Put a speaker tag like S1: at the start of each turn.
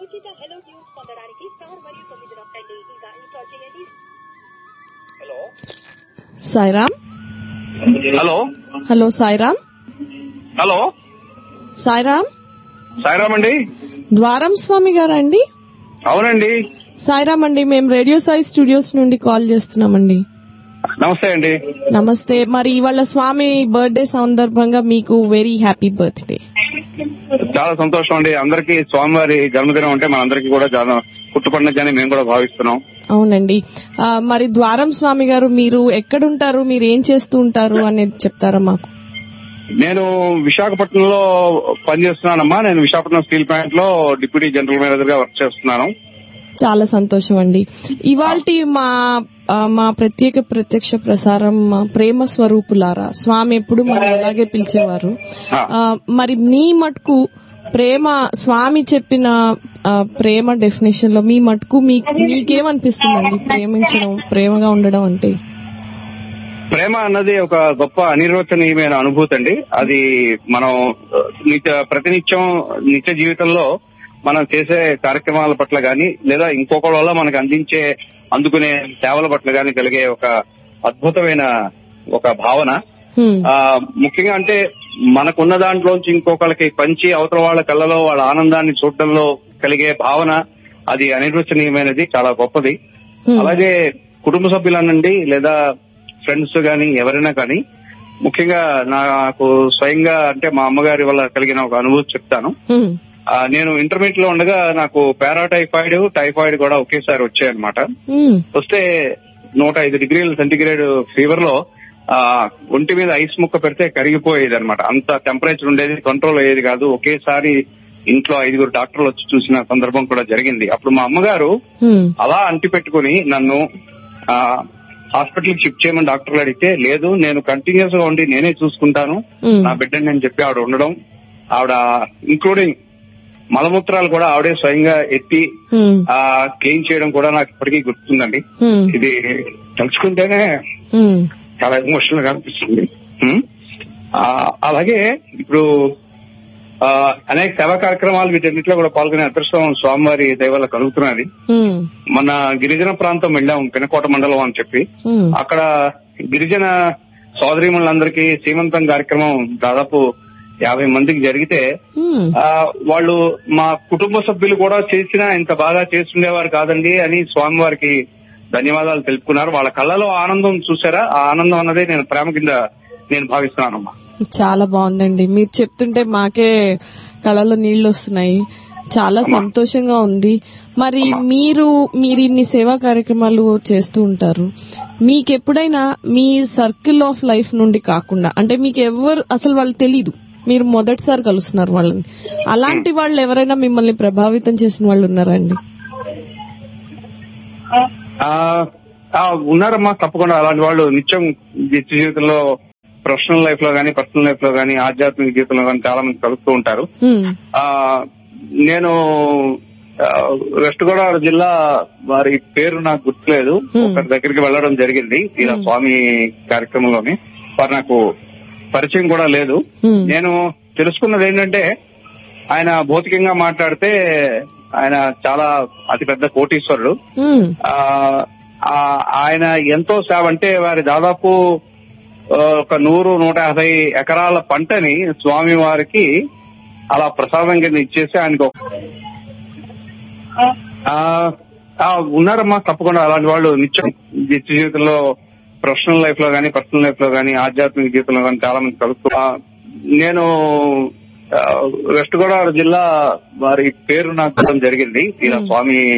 S1: ఉచిత hello tunes పొందడానికి star మరియు తొమ్మిది నొక్కండి ఇంకా ఇన్స్టాల్ చేయండి
S2: hello
S3: Sairam
S2: hello
S3: hello Sairam
S2: hello
S3: Sairam
S2: Sairam అండి
S3: ద్వారం స్వామి గారా అండి
S2: అవునండి
S3: సాయిరామ్ అండి మేము రేడియో సాయి స్టూడియోస్ నుండి కాల్ చేస్తున్నామండి
S2: నమస్తే అండి
S3: నమస్తే మరి ఇవాళ స్వామి బర్త్డే సందర్భంగా మీకు వెరీ హ్యాపీ బర్త్డే
S2: చాలా సంతోషం అండి అందరికీ స్వామివారి జన్మదినం అంటే మనందరికీ కూడా చాలా పుట్టుపండుగని మేము కూడా భావిస్తున్నాం
S3: అవునండి ఆ, మరి ద్వారం స్వామి గారు మీరు ఎక్కడుంటారు మీరు ఏం చేస్తూ ఉంటారు అనేది చెప్తారా మాకు
S2: నేను విశాఖపట్నంలో పనిచేస్తున్నానమ్మా నేను విశాఖపట్నం స్టీల్ ప్లాంట్ లో డిప్యూటీ జనరల్ మేనేజర్ గా వర్క్ చేస్తున్నాను
S3: చాలా సంతోషం అండి ఇవాల్టి మా ఆ, మా ప్రత్యేక ప్రత్యక్ష ప్రసారం మా ప్రేమ స్వరూపులారా స్వామి ఎప్పుడు మనం అలాగే పిలిచేవారు
S2: ఆ.
S3: ఆ, మరి మీ మటుకు ప్రేమ స్వామి చెప్పిన ఆ, ప్రేమ డెఫినేషన్ లో మీ మటుకు మీకు మీకేమనిపిస్తుందండి ప్రేమించడం ప్రేమగా ఉండడం అంటే
S2: ప్రేమ అన్నది ఒక గొప్ప అనిర్వచనీయమైన అనుభూతి అండి అది మనం ఆ, నిత్య ప్రతినిత్యం నిత్య జీవితంలో మనం చేసే కార్యక్రమాల పట్ల గాని లేదా ఇంకొకరి వల్ల మనకు అందించే అందుకునే సేవల పట్ల గాని కలిగే ఒక అద్భుతమైన ఒక భావన
S3: హ్మ్.
S2: ఆ ముఖ్యంగా అంటే మనకున్న దాంట్లోంచి ఇంకొకరికి పంచి అవతల వాళ్ళ కళ్ళలో వాళ్ళ ఆనందాన్ని చూడడంలో కలిగే భావన అది అనిర్వచనీయమైనది చాలా గొప్పది
S3: హ్మ్.
S2: అలాగే కుటుంబ సభ్యులనండి లేదా ఫ్రెండ్స్ గాని ఎవరైనా కానీ ముఖ్యంగా నాకు స్వయంగా అంటే మా అమ్మగారి వల్ల కలిగిన ఒక అనుభూతి చెప్తాను
S3: హ్మ్.
S2: ఆ, నేను ఇంటర్మీడియట్ లో ఉండగా నాకు పారాటైఫాయిడ్ టైఫాయిడ్ కూడా ఒకేసారి వచ్చాయన్నమాట
S3: హ్మ్.
S2: వస్తే నూట ఐదు డిగ్రీల సెంటిగ్రేడ్ ఫీవర్ లో ఆ ఒంటి మీద ఐస్ ముక్క పెడితే కరిగిపోయేది అనమాట అంత టెంపరేచర్ ఉండేది కంట్రోల్ అయ్యేది కాదు ఒకేసారి ఇంట్లో ఐదుగురు డాక్టర్లు వచ్చి చూసిన సందర్భం కూడా జరిగింది అప్పుడు మా అమ్మగారు
S3: హ్మ్.
S2: అలా అంటి పెట్టుకుని నన్ను ఆ హాస్పిటల్ కి షిఫ్ట్ చేయమని డాక్టర్లు అడిగితే లేదు నేను కంటిన్యూస్ గా ఉండి నేనే చూసుకుంటాను
S3: హ్మ్.
S2: నా బిడ్డని నేను చెప్పి ఆవిడ ఉండడం ఆవిడ ఇంక్లూడింగ్ మలమూత్రాలు కూడా ఆవిడే స్వయంగా ఎత్తి
S3: హ్మ్.
S2: ఆ క్లీన్ చేయడం కూడా నాకు ఇప్పటికీ గుర్తుందండి
S3: హ్మ్.
S2: ఇది తలుచుకుంటేనే
S3: హ్మ్.
S2: చాలా ఎమోషనల్ గా అనిపిస్తుంది హ్మ్? ఆ, అలాగే ఇప్పుడు ఆ, అనేక సేవా కార్యక్రమాలు వీటన్నిటిలో కూడా పాల్గొనే అదృష్టం స్వామివారి దయవల్ల కలుగుతున్నది
S3: హ్మ్.
S2: మన గిరిజన ప్రాంతం వెళ్ళాం పినకోట మండలం అని చెప్పి
S3: హ్మ్.
S2: అక్కడ గిరిజన సోదరిమణులందరికీ సీమంతం కార్యక్రమం దాదాపు యాభై మందికి జరిగితే
S3: హ్మ్.
S2: ఆ, వాళ్ళు మా కుటుంబ సభ్యులు కూడా చేసినా ఇంత బాగా చేస్తుండేవారు కాదండి అని స్వామివారికి ధన్యవాదాలు తెలుపుకున్నారు వాళ్ళ కళ్ళలో ఆనందం చూసారా ఆ ఆనందం అన్నదే నేను ప్రేమ కింద నేను భావిస్తున్నానమ్మా
S3: చాలా బాగుందండి మీరు చెప్తుంటే మాకే కళలో నీళ్లు వస్తున్నాయి చాలా సంతోషంగా ఉంది మరి మీరు మీరు ఇన్ని సేవా కార్యక్రమాలు చేస్తూ ఉంటారు మీకు ఎప్పుడైనా మీ సర్కిల్ ఆఫ్ లైఫ్ నుండి కాకుండా అంటే మీకు ఎవరు అసలు వాళ్ళు తెలీదు మీరు మొదటిసారి కలుస్తున్నారు వాళ్ళని అలాంటి వాళ్ళు ఎవరైనా మిమ్మల్ని ప్రభావితం చేసిన వాళ్ళు ఉన్నారా అండి
S2: ఆ, ఆ, ఉన్నారమ్మా తప్పకుండా అలాంటి వాళ్ళు నిత్యం నిత్య జీవితంలో ప్రొఫెషనల్ లైఫ్ లో గానీ పర్సనల్ లైఫ్ లో గానీ ఆధ్యాత్మిక జీవితంలో గానీ చాలా మంది కలుస్తూ ఉంటారు
S3: హ్మ్.
S2: ఆ నేను ఆ, వెస్ట్ గోదావరి జిల్లా వారి పేరు నాకు గుర్తులేదు
S3: Hmm.
S2: ఒకరి దగ్గరికి వెళ్ళడం జరిగింది ఇలా
S3: Hmm.
S2: స్వామి కార్యక్రమంలోని వారు నాకు పరిచయం కూడా లేదు
S3: హ్మ్.
S2: నేను తెలుసుకున్నది ఏంటంటే ఆయన భౌతికంగా మాట్లాడితే ఆయన చాలా అతిపెద్ద కోటీశ్వరుడు
S3: హ్మ్.
S2: ఆ ఆ, ఆయన ఎంతో సేవ అంటే వారి దాదాపు ఆ, ఒక నూరు నూట యాభై ఎకరాల పంటని స్వామి వారికి అలా ప్రసాదం కింద ఇచ్చేసి ఆయనకు ఒక- ఆ, ఆ, ఉన్నారమ్మా తప్పకుండా అలాంటి వాళ్ళు నిత్యం నిత్య జీవితంలో ప్రొఫెషనల్ లైఫ్ లో గానీ పర్సనల్ లైఫ్ లో గానీ ఆధ్యాత్మిక జీవితంలో గానీ చాలా మంది కలుస్తూ ఆ, నేను ఆ, వెస్ట్ గోదావరి జిల్లా వారి పేరు నాకు గుర్తం జరిగింది ఇలా
S3: Hmm.
S2: స్వామి